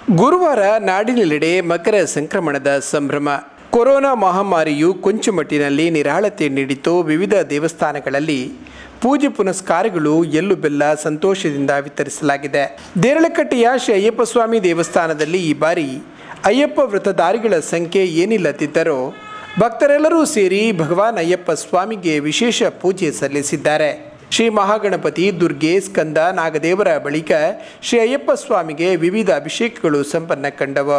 ಗುರುವಾರ ನಾಡಿನೆಲ್ಲೆಡೆ ಮಕರ ಸಂಕ್ರಮಣದ ಸಂಭ್ರಮ ಕೊರೋನಾ ಮಹಾಮಾರಿಯು ಕೊಂಚ ಮಟ್ಟಿನಲ್ಲಿ ನಿರಾಳತೆ ನೀಡಿತು ವಿವಿಧ ದೇವಸ್ಥಾನಗಳಲ್ಲಿ ಪೂಜೆ ಪುನಸ್ಕಾರಗಳು ಎಳ್ಳು ಬೆಲ್ಲ ಸಂತೋಷದಿಂದ ವಿತರಿಸಲಾಗಿದೆ ದೇರಳಕಟ್ಟೆಯ ಶ್ರೀ ಅಯ್ಯಪ್ಪ ಸ್ವಾಮಿ ದೇವಸ್ಥಾನದಲ್ಲಿ ಈ ಬಾರಿ ಅಯ್ಯಪ್ಪ ವ್ರತಧಾರಿಗಳ ಸಂಖ್ಯೆ ಏನಿಲ್ಲದಿದ್ದರೂ ಭಕ್ತರೆಲ್ಲರೂ ಸೇರಿ ಭಗವಾನ್ ಅಯ್ಯಪ್ಪ ಸ್ವಾಮಿಗೆ ವಿಶೇಷ ಪೂಜೆ ಸಲ್ಲಿಸಿದ್ದಾರೆ ಶ್ರೀ ಮಹಾಗಣಪತಿ ದುರ್ಗೆ ಸ್ಕಂದ ನಾಗದೇವರ ಬಳಿಕ ಶ್ರೀ ಅಯ್ಯಪ್ಪ ಸ್ವಾಮಿಗೆ ವಿವಿಧ ಅಭಿಷೇಕಗಳು ಸಂಪನ್ನ ಕಂಡವು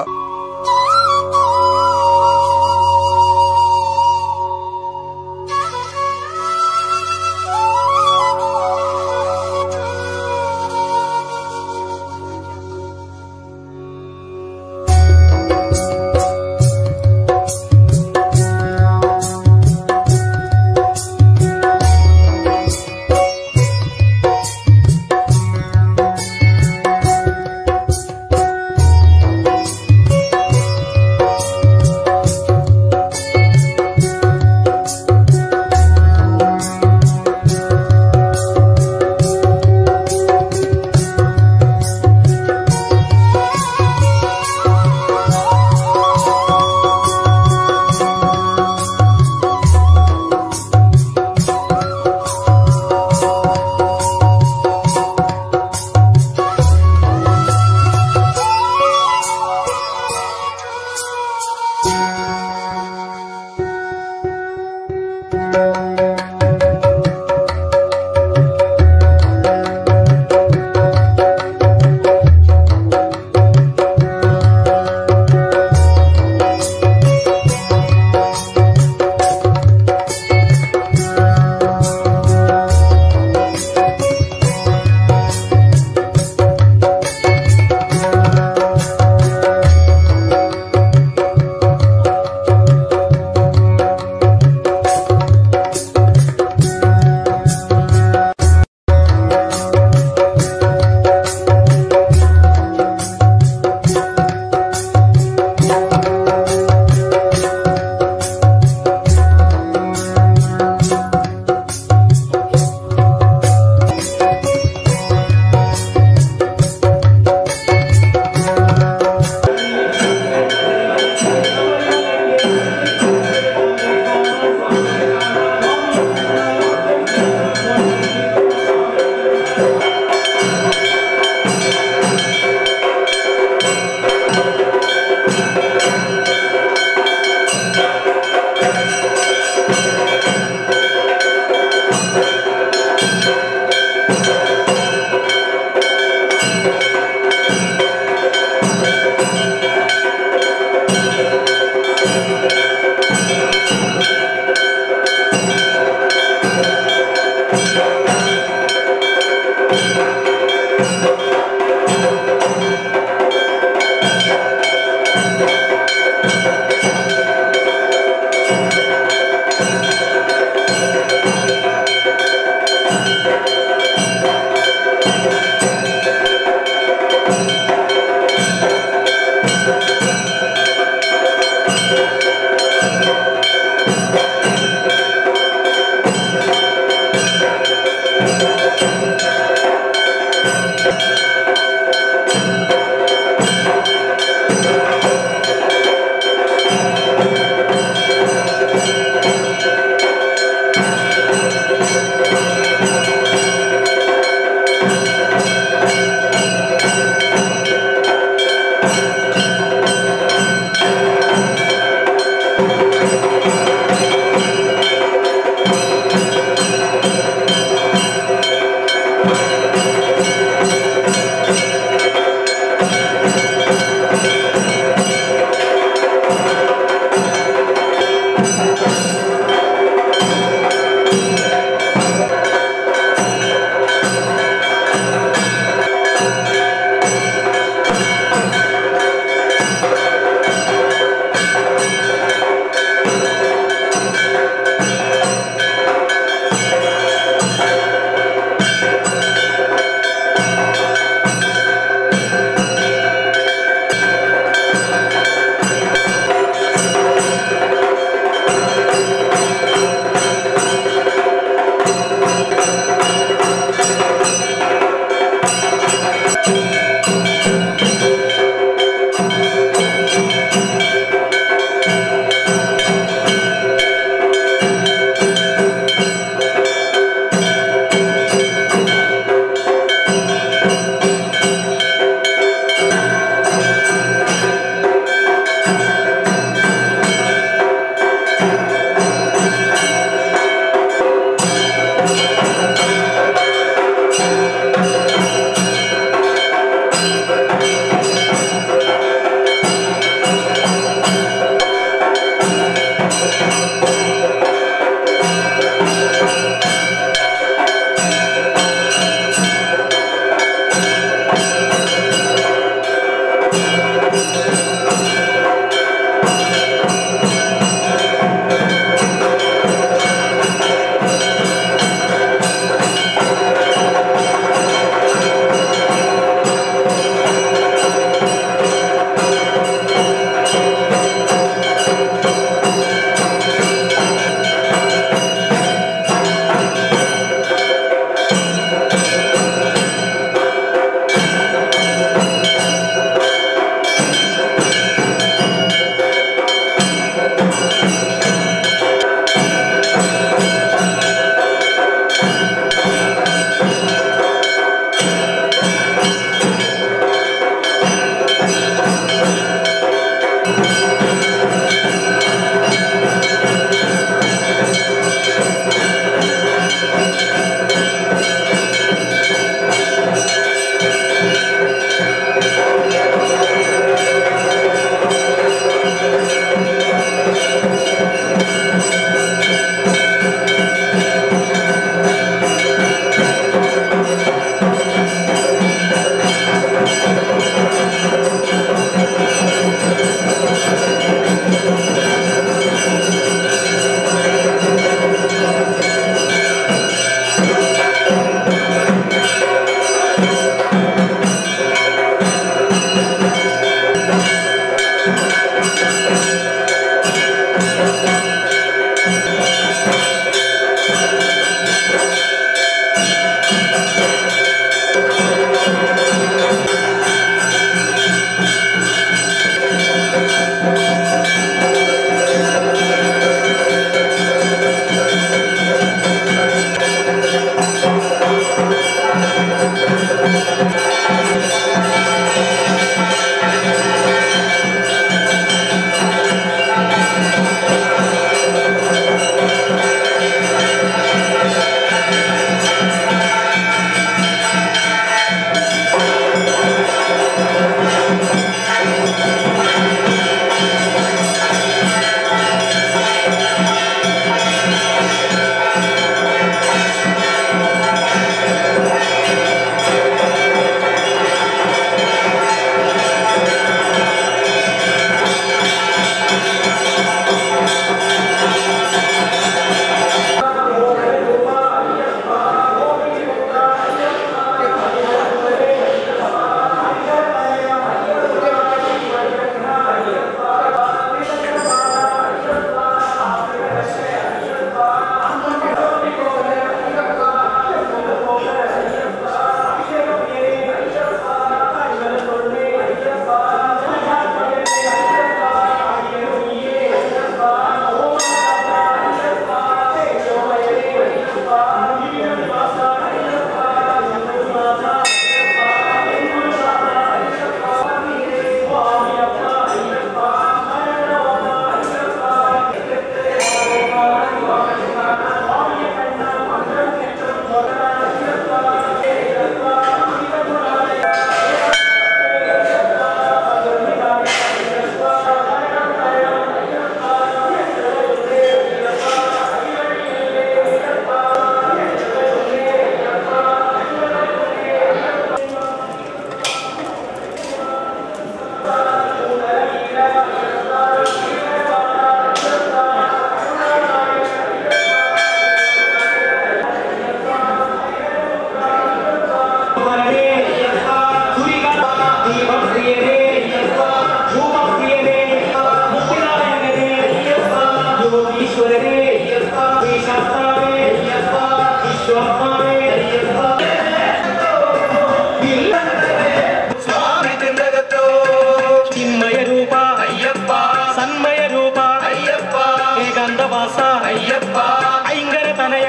ತನಯ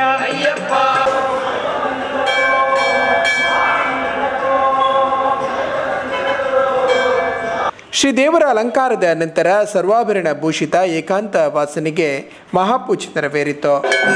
ಶ್ರೀ ದೇವರ ಅಲಂಕಾರದ ನಂತರ ಸರ್ವಾಭರಣ ಭೂಷಿತ ಏಕಾಂತ ವಾಸನೆಗೆ ಮಹಾಪೂಜೆ ನೆರವೇರಿತು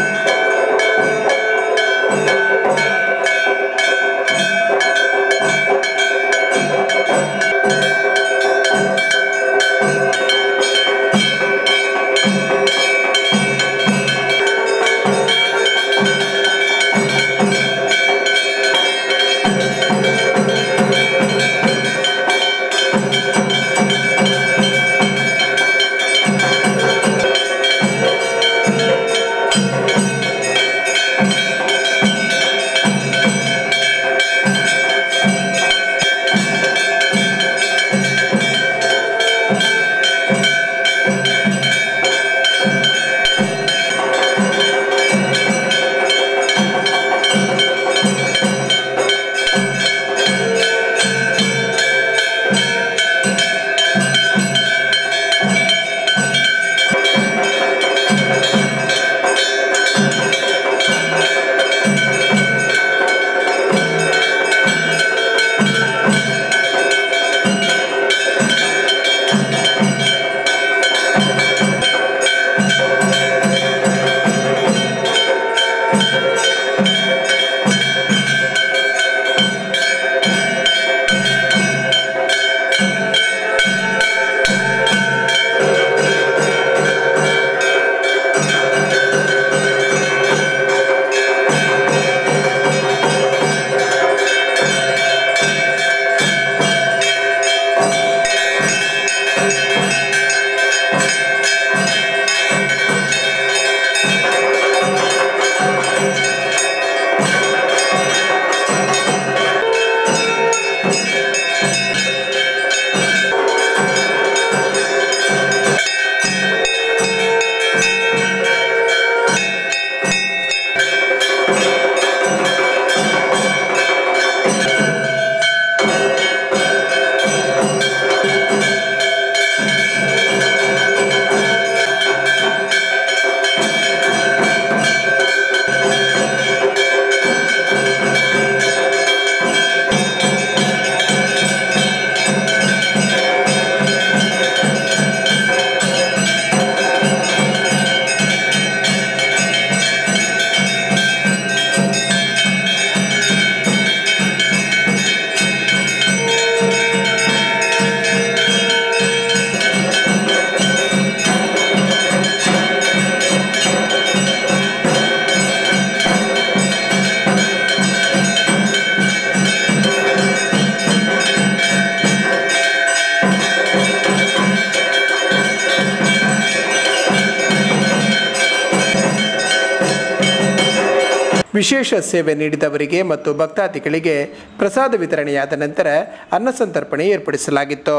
ವಿಶೇಷ ಸೇವೆ ನೀಡಿದವರಿಗೆ ಮತ್ತು ಭಕ್ತಾದಿಗಳಿಗೆ ಪ್ರಸಾದ ವಿತರಣೆಯಾದ ನಂತರ ಅನ್ನಸಂತರ್ಪಣೆ ಏರ್ಪಡಿಸಲಾಗಿತ್ತು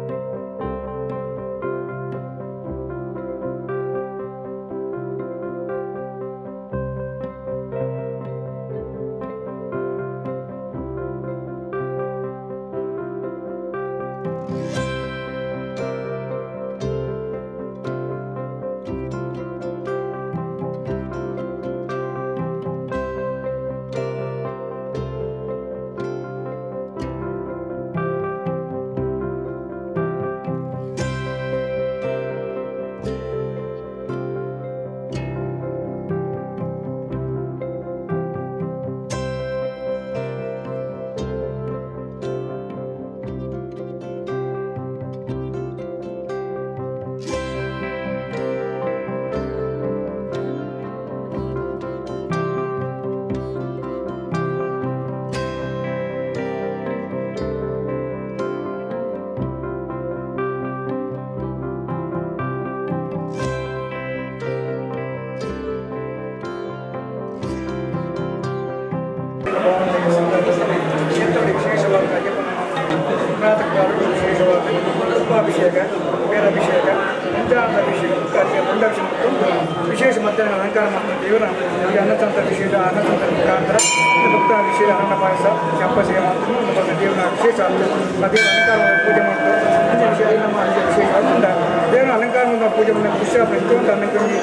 ಉಪಾಭಿಷೇಕ ಬೇರಾಭಿಷೇಕ ಪಂಚಾಂಗ ಅಭಿಷೇಕ ಕಾರ್ಯ ದಂಡಾಭಿಷೇಕ ಮತ್ತು ವಿಶೇಷ ಮಧ್ಯಾಹ್ನ ಅಲಂಕಾರ ಮಾಡ್ತಾರೆ ದೇವರ ಈ ಅನ್ನತಂತ್ರ ವಿಶೇಷ ಅನ್ನತಂತ್ರ ಮುಖಾಂತರ ಭಕ್ತ ವಿಶೇಷ ಅನ್ನ ಪಾಯಸ ಚಪ್ಪ ಸೇವೆ ಮಾಡ್ತಾರೆ ನಮ್ಮ ದೇವರ ವಿಶೇಷ ಆ ದೇವರ ಅಲಂಕಾರ ಪೂಜೆ ಮಾಡ್ತಾರೆ ಅಂಚೆ ವಿಶೇಷ ನಮ್ಮ ಅಂಚೆ ವಿಶೇಷ ಅದರಿಂದ ದೇವರ ಅಲಂಕಾರ ಪೂಜೆ ಮಾಡಿ ಖುಷಿ ಪ್ರತಿಯೊಂದು ಅನ್ನಕ್ಕೆ ಹೋಮ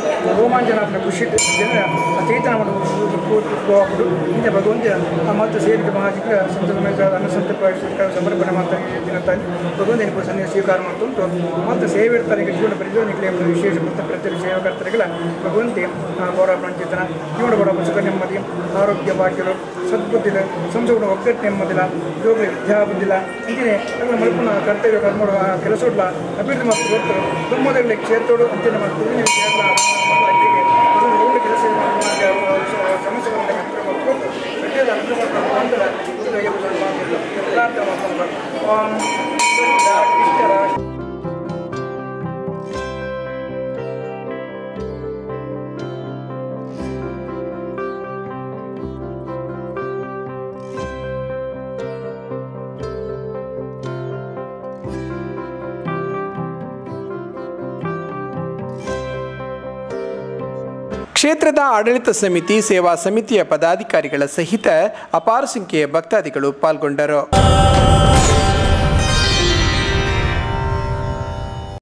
ರೋಮಾಂಚನಾತ್ಮಕ ಖುಷಿ ಜನರ ಚೈತನ್ಯ ಮಾಡುವುದು ಇಂಥ ಭಗವಂತ ಮತ್ತು ಸೇರಿದ ಮಹಾಜಿಕ ಸಂತಲಮೇಶ ಅನ್ನಸಂತ ಸಮರ್ಪಣೆ ಮಾಡ್ತಾ ದಿನ ತಾಯಿ ಭಗವಂತ ಎನ್ನುವ ಸನ್ನಿಧ ಸ್ವೀಕಾರ ಮಾಡ್ತುಂಟು ಮತ್ತು ಸೇವೆರ್ತರಿಗೆ ಜೀವನ ಪ್ರಜೋನಿಕಲೆ ಎಂಬ ವಿಶೇಷ ಮತ್ತು ಪ್ರತಿ ಸೇವಕರ್ತರಿಗಳ ಭಗವಂತಿ ಗೌರವ ಪ್ರಾಂಚಿತನ ಜೀವನ ಬಡ ಸುಖ ನೆಮ್ಮದಿ ಆರೋಗ್ಯ ಭಾಗ್ಯರು ಸದ್ಬುದ್ಧಿಲ ಸಂಸಗುಣ ಒಗ್ಗಟ್ಟು ನೆಮ್ಮದಿಲ್ಲ ಯೋಗ ವಿದ್ಯಾ ಬುದ್ಧಿಲ್ಲ ಇಂತಿನೇ ತನ್ನ ಮಲ್ಪನ ಕರ್ತವ್ಯ ಕರ್ಮ ಕೆಲಸೋಡ್ಲ ಅಭಿವೃದ್ಧಿ ಮತ್ತು ಗೊತ್ತು ತುಂಬದಲ್ಲಿ ಕ್ಷೇತ್ರೋಡು ಅಂತಿನ ಮತ್ತು ಕೆಲಸ ಸಮಸ್ಯೆಗಳ ಮತ್ತು ಗಟ್ಟಿಯಾದ ಅನುಭವ ಮುಖಾಂತರ ಓಂ ಇಷ್ಟರ ಕ್ಷೇತ್ರದ ಆಡಳಿತ ಸಮಿತಿ ಸೇವಾ ಸಮಿತಿಯ ಪದಾಧಿಕಾರಿಗಳ ಸಹಿತ ಅಪಾರ ಸಂಖ್ಯೆಯ ಭಕ್ತಾದಿಗಳು ಪಾಲ್ಗೊಂಡರು